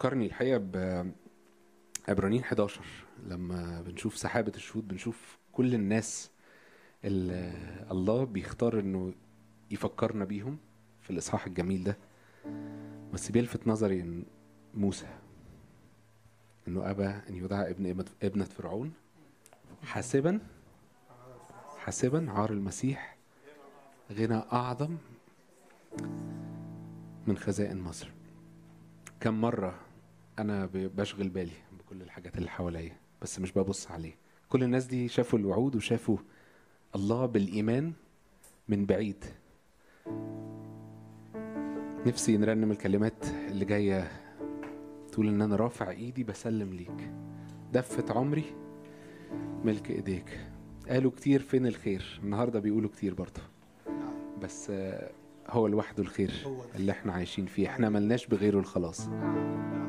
بيفكرني الحقيقه ب عبرانيين 11 لما بنشوف سحابه الشهود بنشوف كل الناس اللي الله بيختار انه يفكرنا بيهم في الاصحاح الجميل ده بس بيلفت نظري ان موسى انه ابى ان يدعى ابن ابنه فرعون حاسبا حاسبا عار المسيح غنى اعظم من خزائن مصر كم مرة أنا ب- بشغل بالي بكل الحاجات اللي حواليا بس مش ببص عليه كل الناس دي شافوا الوعود وشافوا الله بالإيمان من بعيد نفسي نرنم الكلمات اللي جاية تقول إن أنا رافع إيدي بسلم ليك دفة عمري ملك إيديك قالوا كتير فين الخير النهاردة بيقولوا كتير برضه بس آه، هو لوحده الخير هو ده. اللي احنا عايشين فيه احنا ملناش بغيره الخلاص